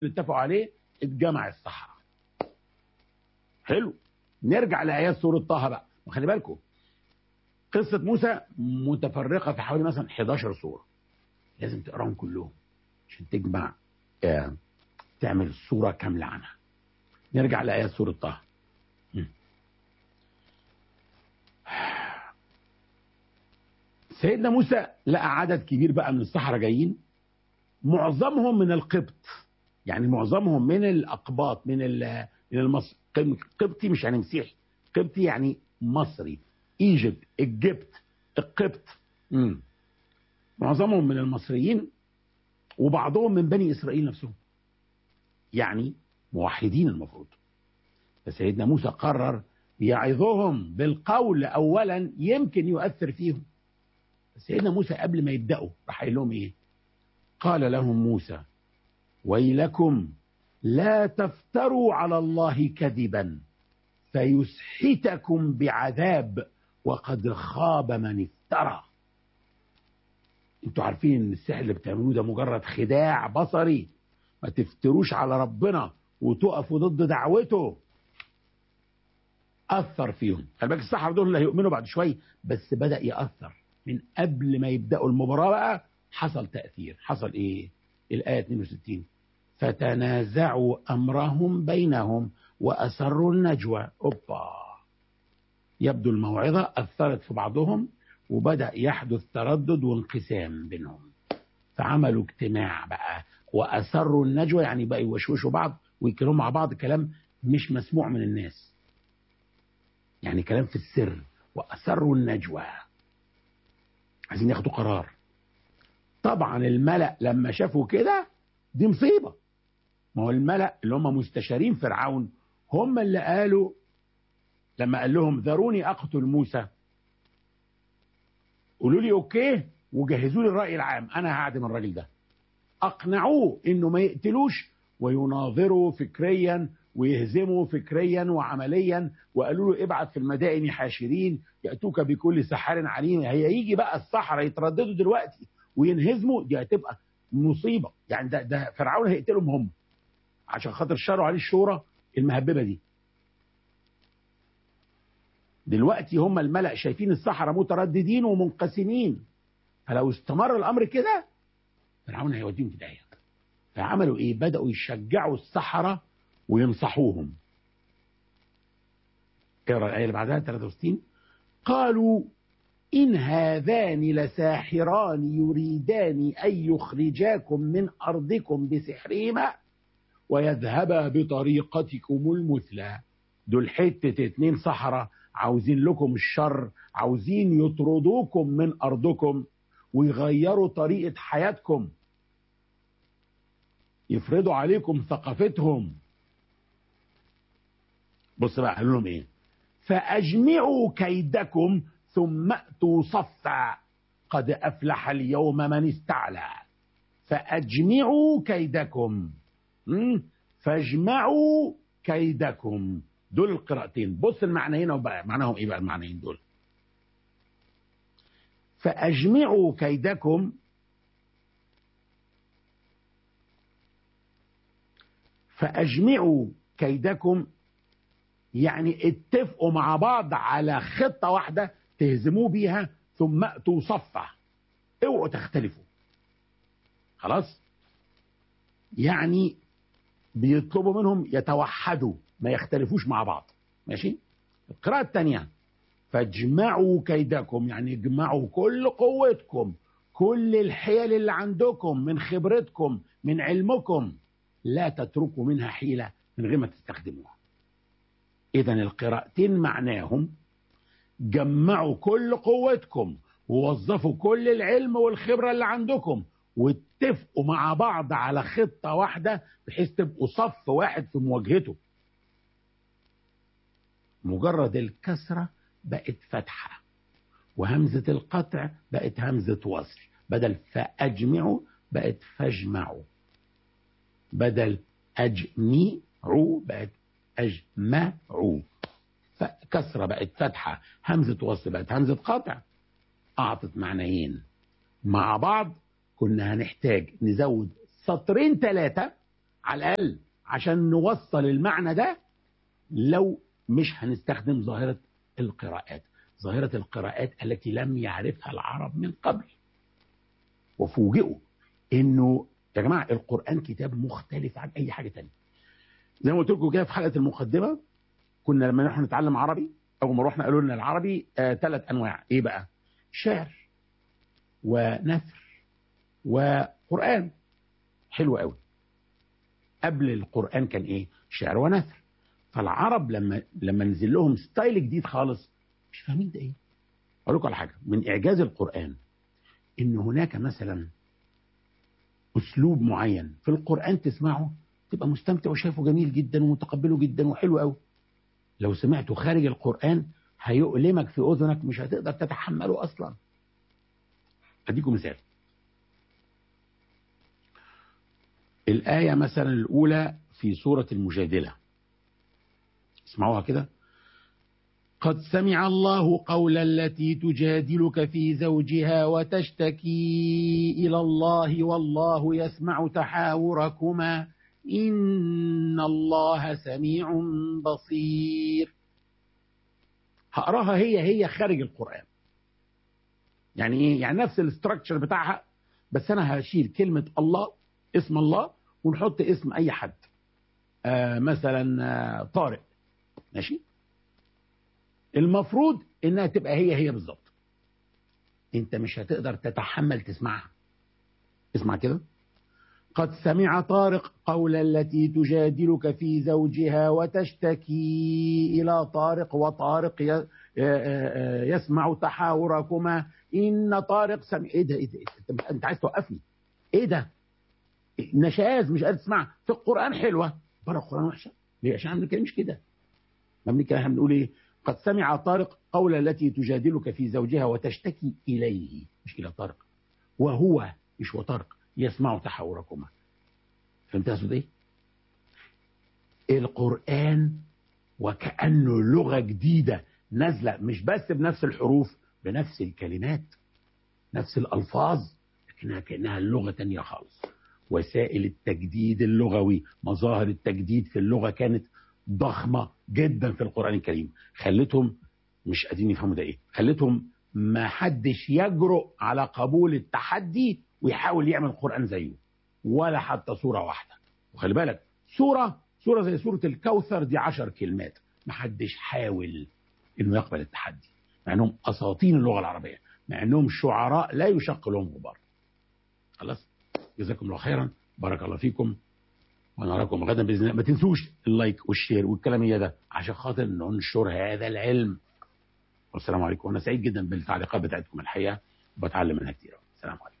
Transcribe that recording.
اللي اتفقوا عليه اتجمع السحرة حلو نرجع لآيات سورة طه بقى وخلي بالكم قصة موسى متفرقة في حوالي مثلا 11 سورة لازم تقراهم كلهم عشان تجمع آه تعمل صورة كاملة عنها نرجع لآيات سورة طه سيدنا موسى لقى عدد كبير بقى من الصحراء جايين معظمهم من القبط يعني معظمهم من الأقباط من من المصر قبطي مش يعني مسيحي قبطي يعني مصري ايجيبت الجبت القبط مم. معظمهم من المصريين وبعضهم من بني اسرائيل نفسهم يعني موحدين المفروض فسيدنا موسى قرر يعظهم بالقول اولا يمكن يؤثر فيهم سيدنا موسى قبل ما يبداوا راح قايل لهم ايه قال لهم موسى ويلكم لا تفتروا على الله كذبا فيسحتكم بعذاب وقد خاب من افترى انتوا عارفين ان السحر اللي بتعملوه ده مجرد خداع بصري ما تفتروش على ربنا وتقفوا ضد دعوته اثر فيهم خلي بالك السحر دول اللي هيؤمنوا بعد شويه بس بدا ياثر من قبل ما يبداوا المباراه بقى حصل تاثير حصل ايه الايه 62 فتنازعوا امرهم بينهم واسروا النجوى اوبا يبدو الموعظه اثرت في بعضهم وبدا يحدث تردد وانقسام بينهم فعملوا اجتماع بقى واسروا النجوى يعني بقى يوشوشوا بعض ويتكلموا مع بعض كلام مش مسموع من الناس يعني كلام في السر واسروا النجوى عايزين ياخدوا قرار طبعا الملأ لما شافوا كده دي مصيبة ما هو الملأ اللي هم مستشارين فرعون هم اللي قالوا لما قال لهم ذروني أقتل موسى قولوا لي أوكي وجهزوا لي الرأي العام أنا هعدم الراجل ده أقنعوه إنه ما يقتلوش ويناظروا فكريا ويهزموا فكريا وعمليا وقالوا له ابعت في المدائن حاشرين يأتوك بكل سحار عليم هيجي بقى السحرة يترددوا دلوقتي وينهزموا دي هتبقى مصيبه يعني ده ده فرعون هيقتلهم هم عشان خاطر شروا عليه الشورى المهببه دي دلوقتي هم الملأ شايفين السحرة مترددين ومنقسمين فلو استمر الامر كده فرعون هيوديهم في داهيه فعملوا ايه بدأوا يشجعوا السحرة وينصحوهم اقرا الايه اللي بعدها 63 قالوا إن هذان لساحران يريدان أن يخرجاكم من أرضكم بسحرهما ويذهبا بطريقتكم المثلى دول حتة اتنين سحرة عاوزين لكم الشر عاوزين يطردوكم من أرضكم ويغيروا طريقة حياتكم يفرضوا عليكم ثقافتهم بص بقى قالوا لهم ايه فأجمعوا كيدكم ثم اتوا صفا قد افلح اليوم من استعلى فاجمعوا كيدكم فاجمعوا كيدكم دول القراءتين بص المعنيين وبقى معناهم ايه بقى المعنيين دول فاجمعوا كيدكم فاجمعوا كيدكم يعني اتفقوا مع بعض على خطه واحده تهزموه بيها ثم اتوا صفا اوعوا تختلفوا خلاص يعني بيطلبوا منهم يتوحدوا ما يختلفوش مع بعض ماشي القراءة الثانية فاجمعوا كيدكم يعني اجمعوا كل قوتكم كل الحيل اللي عندكم من خبرتكم من علمكم لا تتركوا منها حيلة من غير ما تستخدموها إذا القراءتين معناهم جمعوا كل قوتكم ووظفوا كل العلم والخبرة اللي عندكم واتفقوا مع بعض على خطة واحدة بحيث تبقوا صف واحد في مواجهته مجرد الكسرة بقت فتحة وهمزة القطع بقت همزة وصل بدل فأجمعوا بقت فاجمعوا بدل أجمعوا بقت أجمعوا كسرة بقت فتحة همزة وصل بقت همزة قطع أعطت معنيين مع بعض كنا هنحتاج نزود سطرين ثلاثة على الاقل عشان نوصل المعنى ده لو مش هنستخدم ظاهره القراءات ظاهره القراءات التي لم يعرفها العرب من قبل وفوجئوا انه يا جماعه القران كتاب مختلف عن اي حاجه تانية زي ما قلت لكم كده في حلقه المقدمه كنا لما نحن نتعلم عربي اول ما رحنا قالوا لنا العربي آه ثلاث انواع ايه بقى شعر ونثر وقران حلو قوي قبل القران كان ايه شعر ونثر فالعرب لما لما نزل لهم ستايل جديد خالص مش فاهمين ده ايه اقول لكم على حاجه من اعجاز القران ان هناك مثلا اسلوب معين في القران تسمعه تبقى مستمتع وشايفه جميل جدا ومتقبله جدا وحلو قوي لو سمعته خارج القران هيؤلمك في اذنك مش هتقدر تتحمله اصلا اديكم مثال الايه مثلا الاولى في سوره المجادله اسمعوها كده قد سمع الله قول التي تجادلك في زوجها وتشتكي إلى الله والله يسمع تحاوركما إن الله سميع بصير هقراها هي هي خارج القرآن يعني ايه يعني نفس الاستراكشر بتاعها بس انا هشيل كلمة الله اسم الله ونحط اسم اي حد آه مثلا آه طارق ماشي المفروض انها تبقى هي هي بالظبط انت مش هتقدر تتحمل تسمعها اسمع كده قد سمع طارق قول التي تجادلك في زوجها وتشتكي الى طارق وطارق يسمع تحاوركما ان طارق سمع ايه ده ايه ده, إيه ده؟ انت عايز توقفني ايه ده نشاز مش قادر تسمع في القران حلوه بره القران وحشه ليه عشان ما بنتكلمش كده ما بنتكلم احنا بنقول ايه قد سمع طارق قول التي تجادلك في زوجها وتشتكي إليه مش إلى طارق وهو مش وطارق يسمع تحاوركما فهمت أقصد إيه؟ القرآن وكأنه لغة جديدة نازلة مش بس بنفس الحروف بنفس الكلمات نفس الألفاظ لكنها كأنها لغة تانية خالص وسائل التجديد اللغوي مظاهر التجديد في اللغة كانت ضخمة جدا في القرآن الكريم خلتهم مش قادرين يفهموا ده ايه خلتهم ما حدش يجرؤ على قبول التحدي ويحاول يعمل القرآن زيه ولا حتى صورة واحدة وخلي بالك صورة صورة زي سورة الكوثر دي عشر كلمات ما حدش حاول انه يقبل التحدي مع انهم اساطين اللغة العربية مع انهم شعراء لا يشق لهم غبار خلاص جزاكم الله خيرا بارك الله فيكم ونراكم غدا باذن الله ما تنسوش اللايك والشير والكلام ده عشان خاطر ننشر هذا العلم والسلام عليكم وانا سعيد جدا بالتعليقات بتاعتكم الحقيقه وبتعلم منها كتير السلام عليكم